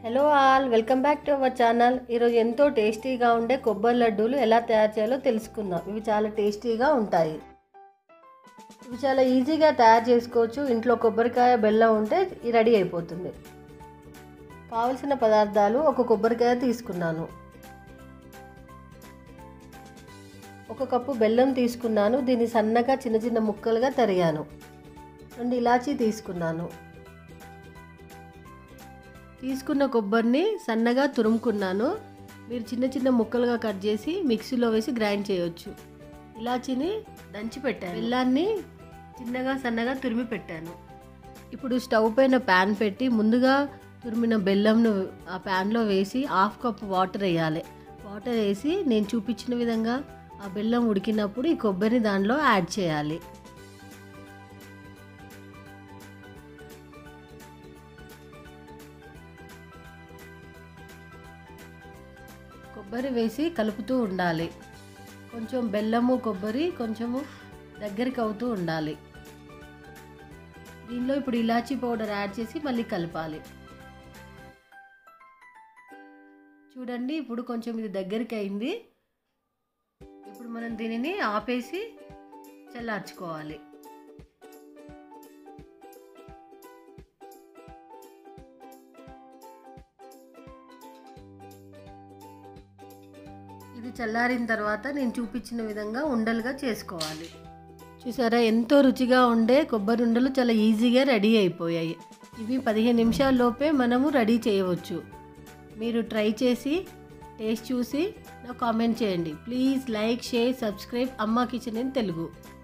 hello all welcome back to our channel ఈరోజు ఎంతో టేస్టీగా ఉండే కొబ్బరి లడ్డూలు ఎలా తయారు చేయాలో తెలుసుకుందాం ఇవి చాలా టేస్టీగా ఉంటాయి ఇవి చాలా ఈజీగా తయారు చేసుకోవచ్చు ఇంట్లో కొబ్బరికాయ బెల్లం ఉంటే ఇది రెడీ అయిపోతుంది కావలసిన పదార్థాలు ఒక కొబ్బరికాయ తీసుకున్నాను ఒక కప్పు బెల్లం తీసుకున్నాను దీన్ని సన్నగా చిన్న చిన్న ముక్కలుగా తరిగాను రెండు ఇలాచీ తీసుకున్నాను తీసుకున్న కొబ్బరిని సన్నగా తురుముకున్నాను మీరు చిన్న చిన్న ముక్కలుగా కట్ చేసి మిక్సీలో వేసి గ్రైండ్ చేయొచ్చు ఇలాచీని దంచి పెట్టాను బెల్లాన్ని చిన్నగా సన్నగా తురిమి పెట్టాను ఇప్పుడు స్టవ్ పైన ప్యాన్ పెట్టి ముందుగా తురిమిన బెల్లంను ఆ ప్యాన్లో వేసి హాఫ్ కప్ వాటర్ వేయాలి వాటర్ వేసి నేను చూపించిన విధంగా ఆ బెల్లం ఉడికినప్పుడు ఈ కొబ్బరిని దానిలో యాడ్ చేయాలి కొబ్బరి వేసి కలుపుతూ ఉండాలి కొంచెం బెల్లము కొబ్బరి కొంచెము దగ్గరికి అవుతూ ఉండాలి దీనిలో ఇప్పుడు ఇలాచీ పౌడర్ యాడ్ చేసి మళ్ళీ కలపాలి చూడండి ఇప్పుడు కొంచెం ఇది దగ్గరికి అయింది ఇప్పుడు మనం దీనిని ఆపేసి చల్లార్చుకోవాలి ఇది చల్లారిన తర్వాత నేను చూపించిన విధంగా ఉండలుగా చేసుకోవాలి చూసారా ఎంతో రుచిగా ఉండే కొబ్బరి ఉండలు చాలా ఈజీగా రెడీ అయిపోయాయి ఇవి పదిహేను నిమిషాల లోపే మనము రెడీ చేయవచ్చు మీరు ట్రై చేసి టేస్ట్ చూసి నాకు కామెంట్ చేయండి please like share subscribe Amma kitchen in Telugu